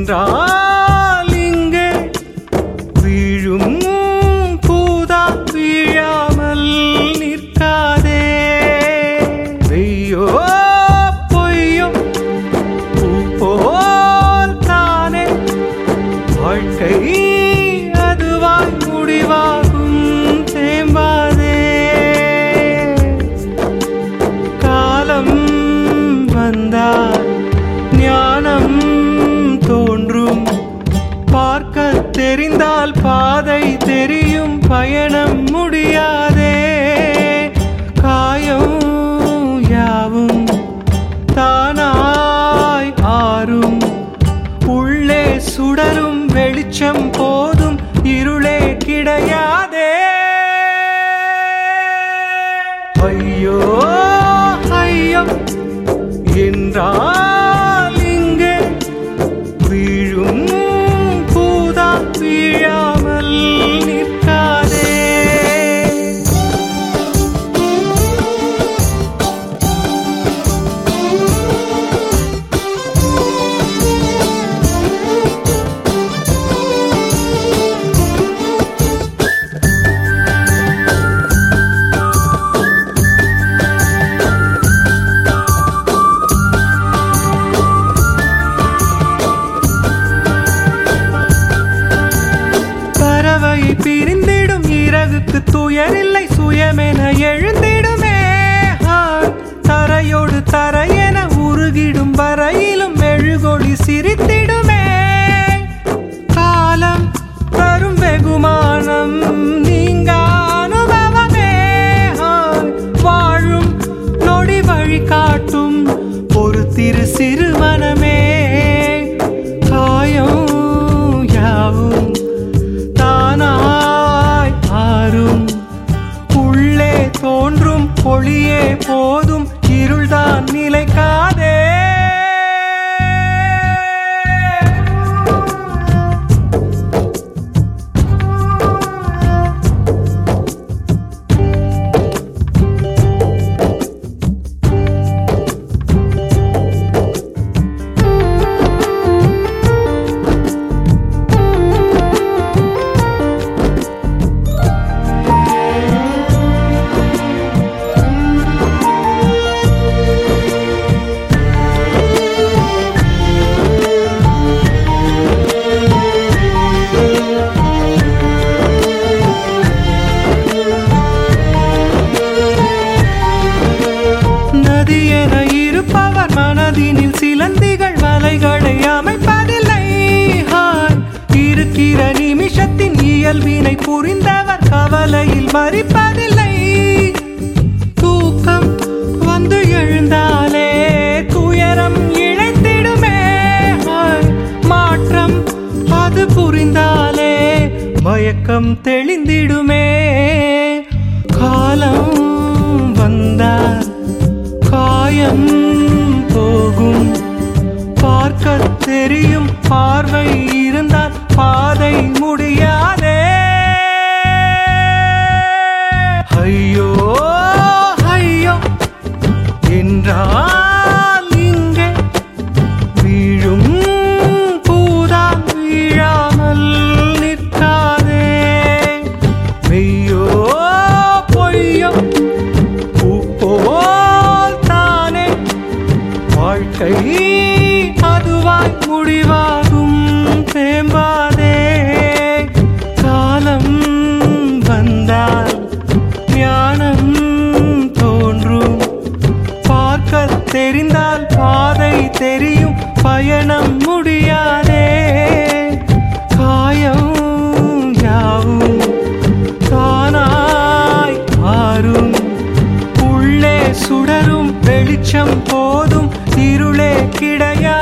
என்றால் இங்கே வீழும் பூதா வீழாமல் நிற்காதே வெய்யோ பொய்யோ பூ போல் தானே வாழ்க்கை அதுவாய் முடிவாகும் தேம்பாதே காலம் வந்தால் ஞானம் தோன்றும் பார்க்க தெரிந்தால் பாதை தெரியும் பயணம் முடியாதே காயம் யாவும் தானாய் ஆறும் உள்ளே சுடரும் வெளிச்சம் போதும் இருளே கிடையாதே ஐயோ ஐயோ என்றால் இங்கே வீழும் பூதா வீழாமல் நிற்காதே பறவை பிரிந்திடும் இறகுக்கு துயரில்லை சுயமென எழுந்திடுமே ஆண் தரையோடு தரையென உருகிடும் வரையிலும் மெழுகொளி சிரித்திடுமே காலம் தரும் வெகுமானம் நீங்க அனுபவமே ஆண் வாழும் நொடி வழி காட்டும் ஒரு திரு சிறுவனமே காயம் யாவும் தானாய் ஆறும் உள்ளே தோன்றும் ஒளியே போதும் இருள்தான் நிலைக்காதே நதி என இருப்பவர் மனதினில் சிலந்திகள் வலைகளை அமைப்பதில்லை ஹாய், இருக்கிற நிமிஷத்தின் இயல்பினை புரிந்தவர் கவலையில் மறிப்பதில்லை தூக்கம் வந்து எழுந்தாலே துயரம் இழைத்திடுமே ஹாய், மாற்றம் அது புரிந்தாலே மயக்கம் தெளிந்திடுமே காலம் வந்தால் காயம் போகும் பார்க்க தெரியும் பார்வை இருந்தால் பாதை முடியாதே ஐயோ ஐயோ என்றால் இங்கே வீழும் பூதா வீழாமல் நிற்காதே மெய்யோ பொய்யோ பூ போல் தானே வாழ்க்கை அதுவாய் முடிவாகும் தேம்பாதே காலம் வந்தால் ஞானம் தோன்றும் பார்க்க தெரிந்தால் பாதை தெரியும் பயணம் முடியாதே காயம் யாவும் தானாய் மாறும் உள்ளே சுடரும் வெளிச்சம் போதும் இருளே கிடையா